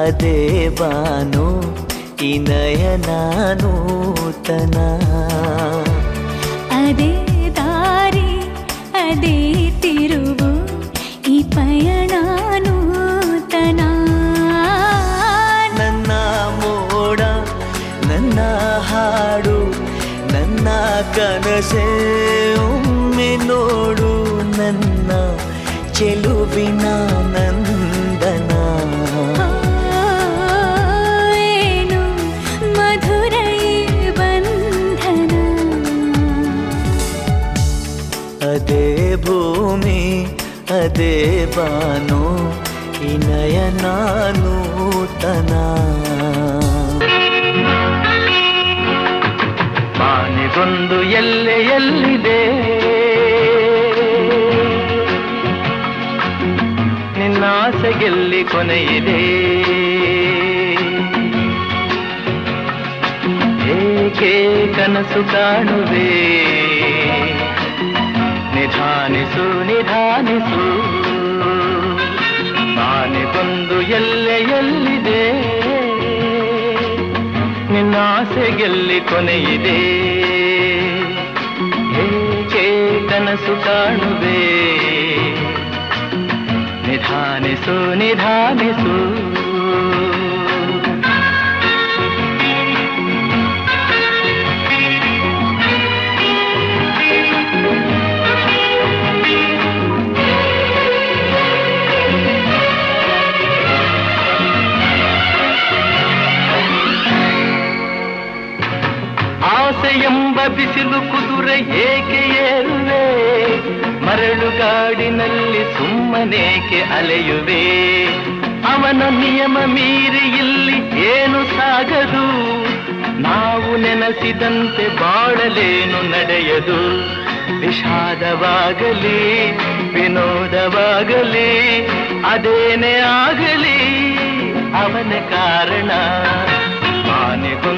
ಅದೇ ಬಾನು ಈ ನಯನ ನೂತನ ಅದೇ ದಾರಿ ಅದೇ ತಿರುವು ಈ ಪಯಣ ನೂತನ ನನ್ನ ಮೋಡ ನನ್ನ ಹಾಡು ನನ್ನ ಕನಸೆ ಒಮ್ಮೆ ನೋಡು ನನ್ನ ಚೆಲುವಿನ ನಂದನ ಆ, ಏನು ಮಧುರ ಈ ಬಂಧನ ಅದೇ ಭೂಮಿ ಅದೇ ಬಾನು ಈ ನಯನ ನೂತನ ಬಾನಿಗೊಂದು ಎಲ್ಲೆ ಎಲ್ಲಿದೆ ನಿನ್ನಾಸೆಗೆಲ್ಲಿ ಕೊನೆಯಿದೆ ಏಕೆ ಕನಸು ಕಾಣುವೆ ನಿಧಾನಿಸು ನಿಧಾನಿಸು ಬಾನಿಗೊಂದು ಎಲ್ಲೆ ಎಲ್ಲಿದೆ ನಿನ್ನಾಸೆಗೆಲ್ಲಿ ಕೊನೆಯಿದೆ ಏಕೆ ಕನಸು ಕಾಣುವೆ ನಿಧಾನಿಸು ನಿಧಾನಿಸು ಆಸೆ ಎಂಬ ಬಿಸಿಲು ಕುದುರೆ ಏಕೆ ಏರುವೆ ಮರಳು ಗಾಡಿನಲ್ಲಿ ಸುಮ್ಮನೇಕೆ ಅಲೆಯುವೆ ಅವನ ನಿಯಮ ಮೀರಿ ಇಲ್ಲಿ ಏನು ಸಾಗದು ನಾವು ನೆನೆಸಿದಂತೆ ಬಾಳಲೇನು ನಡೆಯದು ವಿಷಾದವಾಗಲಿ ವಿನೋದವಾಗಲಿ ಅದೇನೇ ಆಗಲಿ ಅವನ ಕಾರಣ ಆನೆಗೊಂದು